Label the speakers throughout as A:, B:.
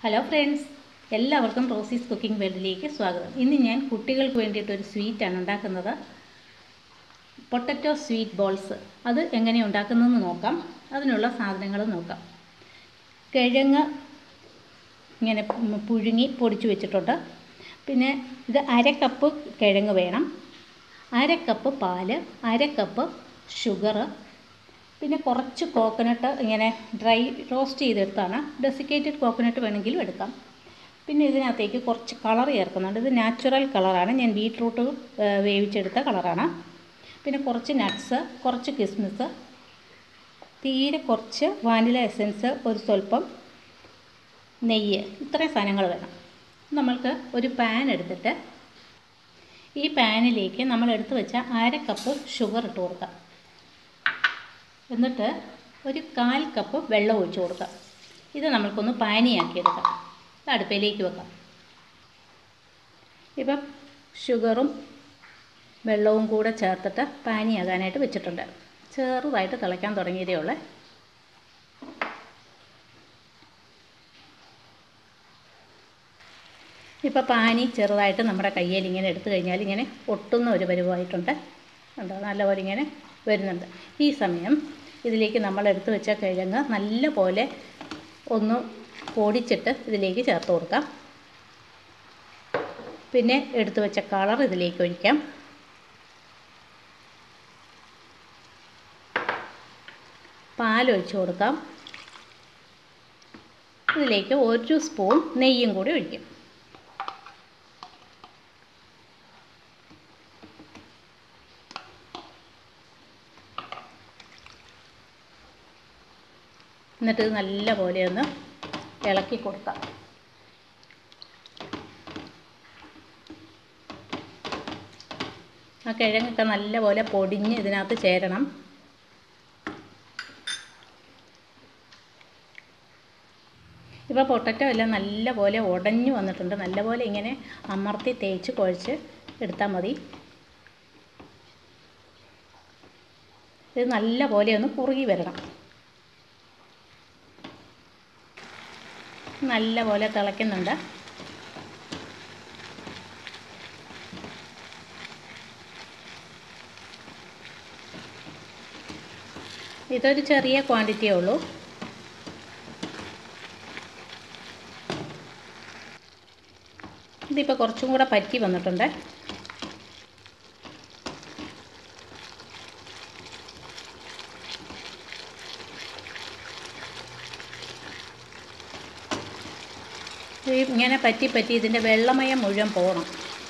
A: hello friends എല്ലാവർക്കും റോസീസ് cooking വേൾഡിലേക്ക് സ്വാഗതം ഇന്ന് ഞാൻ കുട്ടികൾക്ക് വേണ്ടിയിട്ടൊരു സ്വീറ്റാണ് ഉണ്ടാക്കുന്നത് പൊട്ടറ്റോ സ്വീറ്റ് ബോൾസ് അത് എങ്ങനെ ഉണ്ടാക്കുന്നതെന്ന് നോക്കാം അതിനുള്ള സാധനങ്ങൾ നോക്കാം കിഴങ്ങ് ഇങ്ങനെ പുഴുങ്ങി പൊടിച്ചു വെച്ചിട്ടുണ്ട് പിന്നെ ഇത് അര കപ്പ് കിഴങ്ങ് വേണം അര കപ്പ് പാല് അര കപ്പ് ഷുഗർ പിന്നെ കുറച്ച് കോക്കനട്ട് ഇങ്ങനെ ഡ്രൈ റോസ്റ്റ് ചെയ്തെടുത്താണ് ഡെസിക്കേറ്റഡ് കോക്കനട്ട് വേണമെങ്കിലും എടുക്കാം പിന്നെ ഇതിനകത്തേക്ക് കുറച്ച് കളർ ചേർക്കുന്നുണ്ട് ഇത് നാച്ചുറൽ കളറാണ് ഞാൻ ബീട്രൂട്ട് വേവിച്ചെടുത്ത കളറാണ് പിന്നെ കുറച്ച് നട്ട്സ് കുറച്ച് കിസ്മിസ് തീരെ കുറച്ച് വാനില എസൻസ് ഒരു സ്വല്പം നെയ്യ് ഇത്രയും സാധനങ്ങൾ വേണം നമ്മൾക്ക് ഒരു പാൻ എടുത്തിട്ട് ഈ പാനിലേക്ക് നമ്മൾ എടുത്തു വെച്ച അര കപ്പ് ഷുഗർ ഇട്ട് കൊടുക്കാം എന്നിട്ട് ഒരു കാൽ കപ്പ് വെള്ളം ഒഴിച്ചു കൊടുക്കാം ഇത് നമ്മൾക്കൊന്ന് പാനിയാക്കിയെടുക്കാം ഇത് അടുപ്പിലേക്ക് വെക്കാം ഇപ്പം ഷുഗറും വെള്ളവും കൂടെ ചേർത്തിട്ട് പാനിയാകാനായിട്ട് വെച്ചിട്ടുണ്ട് ചെറുതായിട്ട് തിളയ്ക്കാൻ തുടങ്ങിയതേ ഉള്ളേ ഇപ്പോൾ പാനി ചെറുതായിട്ട് നമ്മുടെ കയ്യിൽ ഇങ്ങനെ എടുത്തു കഴിഞ്ഞാൽ ഇങ്ങനെ ഒട്ടുന്ന ഒരു പരുവമായിട്ടുണ്ട് ഉണ്ടോ നല്ലപോലെ ഇങ്ങനെ വരുന്നുണ്ട് ഈ സമയം ഇതിലേക്ക് നമ്മൾ എടുത്തു വെച്ച കിഴങ്ങ് നല്ല പോലെ ഒന്ന് പൊടിച്ചിട്ട് ഇതിലേക്ക് ചേർത്ത് കൊടുക്കാം പിന്നെ എടുത്തു വെച്ച കളർ ഇതിലേക്ക് ഒഴിക്കാം പാലൊഴിച്ച് കൊടുക്കാം ഇതിലേക്ക് ഒരു സ്പൂൺ നെയ്യും കൂടി ഒഴിക്കും എന്നിട്ട് ഇത് നല്ല പോലെ ഒന്ന് ഇളക്കി കൊടുക്കാം ആ കിഴങ്ങൊക്കെ നല്ല പോലെ പൊടിഞ്ഞ് ഇതിനകത്ത് ചേരണം ഇപ്പോൾ പൊട്ടറ്റോ എല്ലാം നല്ല പോലെ ഉടഞ്ഞു വന്നിട്ടുണ്ട് നല്ല പോലെ ഇങ്ങനെ അമർത്തി തേച്ച് കുഴച്ച് എടുത്താൽ മതി ഇത് നല്ല പോലെ ഒന്ന് കുറുകി വരണം നല്ല പോലെ തിളയ്ക്കുന്നുണ്ട് ഇതൊരു ചെറിയ ക്വാണ്ടിറ്റിയേ ഉള്ളൂ ഇതിപ്പോൾ കുറച്ചും കൂടെ പറ്റി വന്നിട്ടുണ്ട് ഇങ്ങനെ പറ്റി പറ്റി ഇതിൻ്റെ വെള്ളമയം മുഴുവൻ പോകണം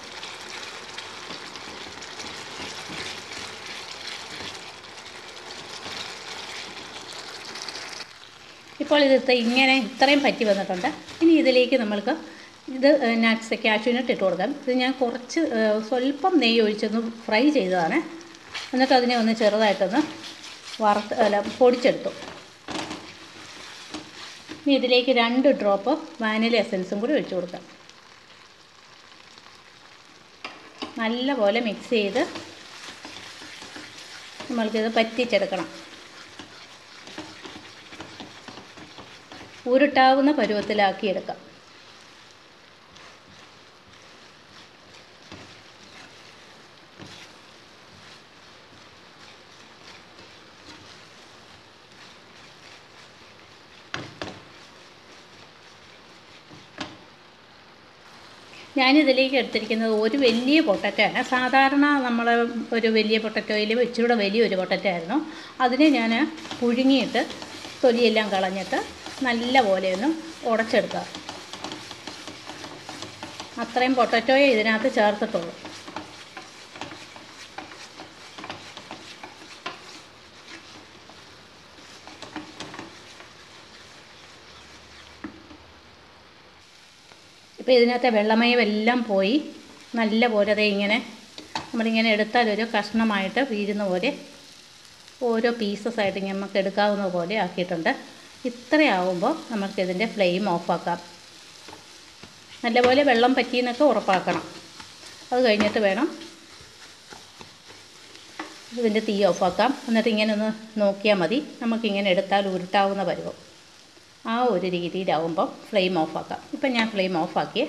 A: ഇപ്പോൾ ഇത് ഇങ്ങനെ ഇത്രയും പറ്റി വന്നിട്ടുണ്ട് ഇനി ഇതിലേക്ക് നമ്മൾക്ക് ഇത് നട്ട്സ് കാഷ്യൂനട്ട് ഇട്ട് കൊടുക്കാം ഇത് ഞാൻ കുറച്ച് സ്വല്പം നെയ്യ് ഒഴിച്ചൊന്ന് ഫ്രൈ ചെയ്തതാണ് എന്നിട്ട് അതിനെ ഒന്ന് ചെറുതായിട്ടൊന്ന് വറുത്ത് അല്ല പൊടിച്ചെടുത്തു ഇനി ഇതിലേക്ക് രണ്ട് ഡ്രോപ്പ് വാനില എസൻസും കൂടി ഒഴിച്ചു കൊടുക്കാം നല്ല പോലെ മിക്സ് ചെയ്ത് നമ്മൾക്കിത് പറ്റിച്ചെടുക്കണം ഉരുട്ടാവുന്ന പരുവത്തിലാക്കിയെടുക്കാം ഞാനിതിലേക്ക് എടുത്തിരിക്കുന്നത് ഒരു വലിയ പൊട്ടറ്റയാണ് സാധാരണ നമ്മൾ ഒരു വലിയ പൊട്ടറ്റോയിൽ ഇച്ചിരൂടെ വലിയൊരു പൊട്ടറ്റ ആയിരുന്നു അതിനെ ഞാൻ പുഴുങ്ങിയിട്ട് തൊലിയെല്ലാം കളഞ്ഞിട്ട് നല്ല പോലെ ഒന്ന് ഉടച്ചെടുക്കുക അത്രയും പൊട്ടറ്റോയെ ഇതിനകത്ത് ചേർത്തിട്ടുള്ളൂ ഇപ്പോൾ ഇതിനകത്തെ വെള്ളമയം എല്ലാം പോയി നല്ല പോലെ അതേ ഇങ്ങനെ നമ്മളിങ്ങനെ എടുത്താൽ ഒരു കഷ്ണമായിട്ട് വീഴുന്ന പോലെ ഓരോ പീസസ് ആയിട്ട് നമുക്ക് എടുക്കാവുന്ന പോലെ ആക്കിയിട്ടുണ്ട് ഇത്രയാവുമ്പോൾ നമുക്കിതിൻ്റെ ഫ്ലെയിം ഓഫാക്കാം നല്ലപോലെ വെള്ളം പറ്റിയെന്നൊക്കെ ഉറപ്പാക്കണം അത് കഴിഞ്ഞിട്ട് വേണം ഇതിൻ്റെ തീ ഓഫാക്കാം എന്നിട്ട് ഇങ്ങനെ ഒന്ന് നോക്കിയാൽ മതി നമുക്കിങ്ങനെ എടുത്താൽ ഉരുട്ടാവുന്ന പരുവം ആ ഒരു രീതിയിലാവുമ്പം ഫ്ലെയിം ഓഫാക്കാം ഇപ്പം ഞാൻ ഫ്ലെയിം ഓഫാക്കിയേ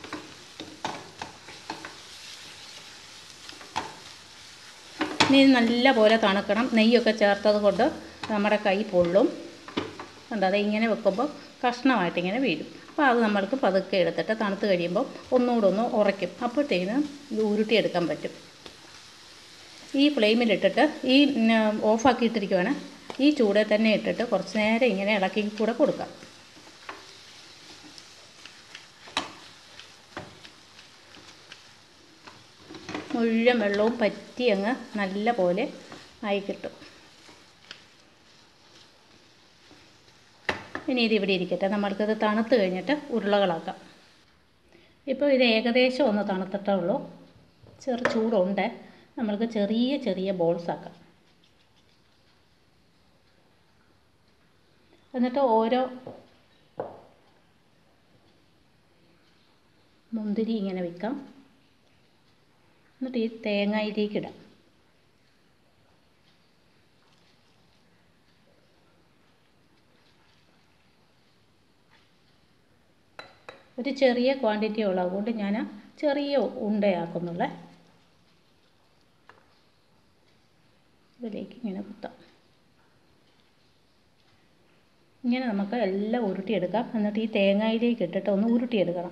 A: ഇനി ഇത് നല്ല പോലെ തണുക്കണം നെയ്യൊക്കെ ചേർത്തത് കൊണ്ട് നമ്മുടെ കൈ പൊള്ളും കണ്ടോ അത് ഇങ്ങനെ വെക്കുമ്പോൾ കഷ്ണമായിട്ട് ഇങ്ങനെ വീഴും അപ്പോൾ അത് നമ്മൾക്ക് പതുക്കെ എടുത്തിട്ട് തണുത്ത് കഴിയുമ്പോൾ ഒന്നുകൂടെ ഒന്ന് ഉറയ്ക്കും അപ്പോഴത്തേനും ഇത് ഉരുട്ടിയെടുക്കാൻ പറ്റും ഈ ഫ്ലെയിമിലിട്ടിട്ട് ഈ ഓഫാക്കിയിട്ടിരിക്കുവാണ് ഈ ചൂടിൽ തന്നെ ഇട്ടിട്ട് കുറച്ച് നേരം ഇങ്ങനെ ഇളക്കി കൂടെ കൊടുക്കാം മുഴുവൻ വെള്ളവും പറ്റി അങ്ങ് നല്ല പോലെ ആയി കിട്ടും ഇനി ഇത് ഇവിടെ ഇരിക്കട്ടെ നമ്മൾക്കിത് തണുത്ത് കഴിഞ്ഞിട്ട് ഉരുളകളാക്കാം ഇപ്പോൾ ഇത് ഏകദേശം ഒന്ന് തണുത്തിട്ടേ ഉള്ളൂ ചെറു ചൂടുണ്ട് നമ്മൾക്ക് ചെറിയ ചെറിയ ബോൾസ് ആക്കാം എന്നിട്ട് ഓരോ മുന്തിരി ഇങ്ങനെ വെക്കാം എന്നിട്ട് ഈ തേങ്ങയിലേക്ക് ഇടാം ഒരു ചെറിയ ക്വാണ്ടിറ്റി ഉള്ളൂ അതുകൊണ്ട് ഞാൻ ചെറിയ ഉണ്ടയാക്കുന്നുള്ളേ ഇതിലേക്ക് ഇങ്ങനെ കുത്താം ഇങ്ങനെ നമുക്ക് എല്ലാം ഉരുട്ടിയെടുക്കാം എന്നിട്ട് ഈ തേങ്ങയിലേക്ക് ഇട്ടിട്ട് ഒന്ന് ഉരുട്ടിയെടുക്കണം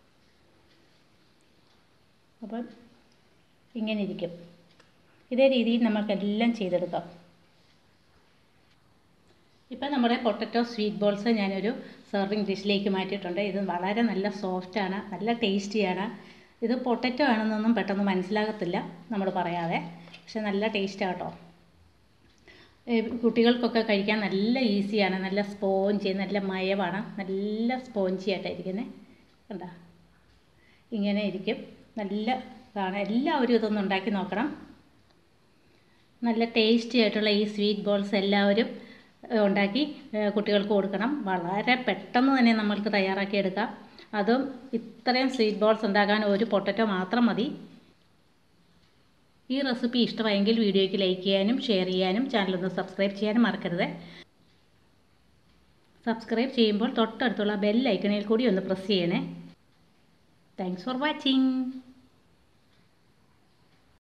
A: അപ്പം ഇങ്ങനെ ഇരിക്കും ഇതേ രീതിയിൽ നമുക്കെല്ലാം ചെയ്തെടുക്കാം ഇപ്പം നമ്മുടെ പൊട്ടറ്റോ സ്വീറ്റ് ബോൾസ് ഞാനൊരു സെർവിങ് ഡിഷിലേക്ക് മാറ്റിയിട്ടുണ്ട് ഇത് വളരെ നല്ല സോഫ്റ്റാണ് നല്ല ടേസ്റ്റിയാണ് ഇത് പൊട്ടറ്റോ ആണെന്നൊന്നും പെട്ടെന്ന് മനസ്സിലാകത്തില്ല നമ്മൾ പറയാതെ പക്ഷെ നല്ല ടേസ്റ്റാണ് കേട്ടോ കുട്ടികൾക്കൊക്കെ കഴിക്കാൻ നല്ല ഈസിയാണ് നല്ല സ്പോഞ്ച് നല്ല മയമാണ് നല്ല സ്പോഞ്ചി ആയിട്ടായിരിക്കുന്നത് കണ്ട ഇങ്ങനെ ഇരിക്കും നല്ല ഇതാണ് എല്ലാവരും ഇതൊന്ന് ഉണ്ടാക്കി നോക്കണം നല്ല ടേസ്റ്റി ആയിട്ടുള്ള ഈ സ്വീറ്റ് ബോൾസ് എല്ലാവരും ഉണ്ടാക്കി കുട്ടികൾക്ക് കൊടുക്കണം വളരെ പെട്ടെന്ന് തന്നെ നമ്മൾക്ക് തയ്യാറാക്കി എടുക്കാം അതും ഇത്രയും സ്വീറ്റ് ബോൾസ് ഉണ്ടാക്കാൻ ഒരു പൊട്ടറ്റോ മാത്രം മതി ഈ റെസിപ്പി ഇഷ്ടമായെങ്കിൽ വീഡിയോയ്ക്ക് ലൈക്ക് ചെയ്യാനും ഷെയർ ചെയ്യാനും ചാനലൊന്ന് സബ്സ്ക്രൈബ് ചെയ്യാനും മറക്കരുത് സബ്സ്ക്രൈബ് ചെയ്യുമ്പോൾ തൊട്ടടുത്തുള്ള ബെൽ ഐക്കണിൽ കൂടി ഒന്ന് പ്രസ് ചെയ്യണേ താങ്ക്സ് ഫോർ വാച്ചിങ്